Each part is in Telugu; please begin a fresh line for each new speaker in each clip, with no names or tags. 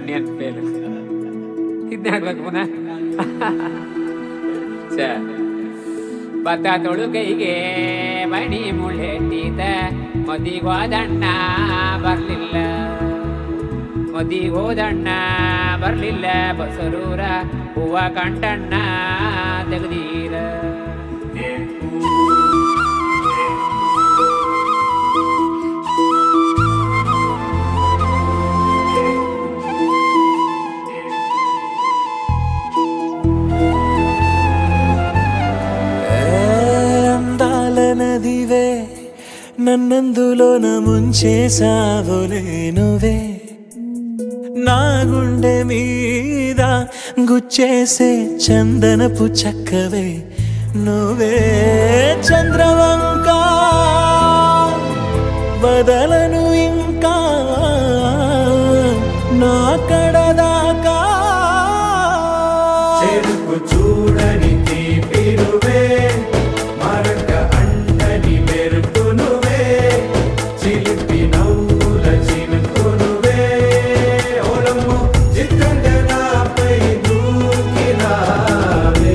ಪುಣ್ಯನ್ ಪೇಲು ಇದ್ನ ಹೇಳ್ಬೇಕು ಪುನಃ ಛ. ಭತ್ತ ತೊಳುಕೈಗೆ ಮಣಿ ಮುಳ್ಳೆಟ್ಟಿದ ಮದಿಗೋದಣ್ಣ ಬರ್ಲಿಲ್ಲ ಮದಿಗೋದಣ್ಣ ಬರ್ಲಿಲ್ಲ ಬಸರೂರ ಹೂವ ಕಂಟಣ್ಣ ತೆಗ್ದೀರ
అందాల నదివే నన్నందులోన ముంచేసావులే నువ్వే నా గుండె మీద గుచ్చేసే చందనపు చక్కవే నువ్వే చంద్రవంక వదలను ఇంకా నా కడదాకా
చెరుకు చూడని తీపిరువే మరక అంటని మెరుపునువే చిలిపి నవ్వుల చినుకునువే ఓలమ్ము చిత్తంగా నాపై దూకినావే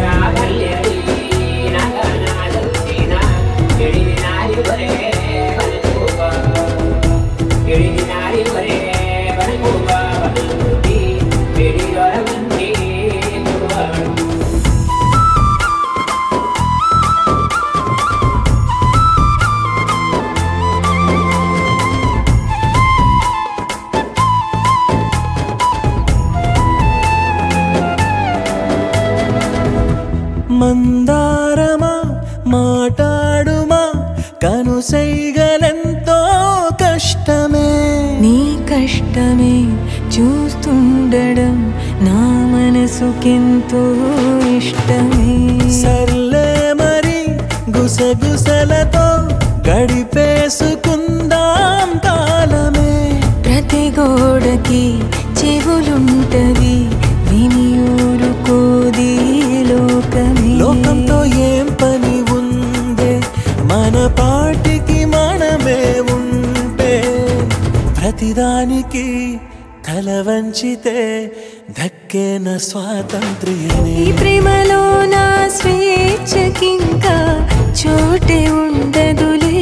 మందారమా మాటాడుమా కనుసైగలెంతో కష్టమే
నీ కష్టమే చూస్తుండడం నా మనసుకెంతో ఇష్టమే
సర్లే మరి గుసగుసలతో గడిపేసుకుందాం కాలమే
ప్రతి గోడకి చెవులుంటవి విని ఊరుకోది లోకమే
లోకంతో ఏం పని ఉందే మన పాటికి మనమే ఉంటే ప్రతిదానికి తల వంచితే దక్కేన స్వాతంత్ర్యమే
ఈ ప్రేమలో నా స్వేచ్ఛకింకా చోటే ఉండదులే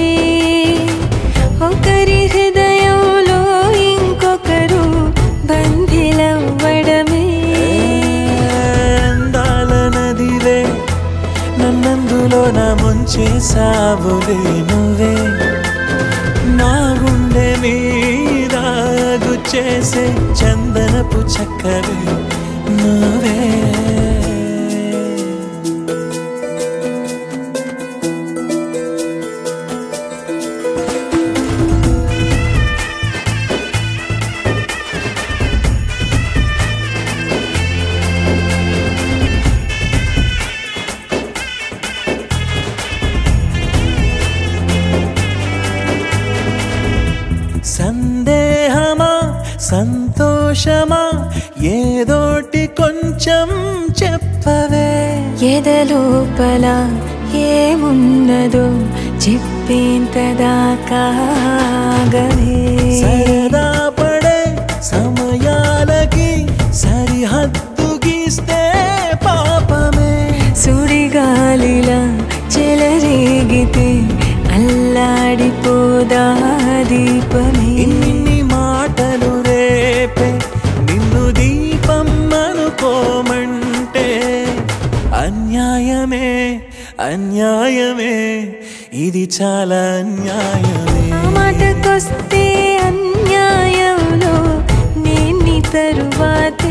ఒకరి హృదయంలో ఇంకొకరు బంధిలవ్వడమే
అందాల నదివే నన్నందులో నా ముంచేసావులే నువ్వే నా గుండె మీద గుచ్చేసే చందనపు చక్కవే నువ్వే సందేహమా సంతోషమా ఏదోటి కొంచెం చెప్పవే
ఎదలోపల ఏమున్నదో చెప్పేంత దాకాగవే
సరదా పడే సమయాలకి సరిహద్దు గీస్తే పాపమే
సుడిగాలిలా చెలరేగితే అల్లాడిపోదా దీపమే
ఇన్ని మాటలు రేపే నిన్ను దీపం అనుకోమంటే అన్యాయమే అన్యాయమే ఇది చాలా అన్యాయమే
ఆ మాటకొస్తే అన్యాయంలో నేను నీ తరువాత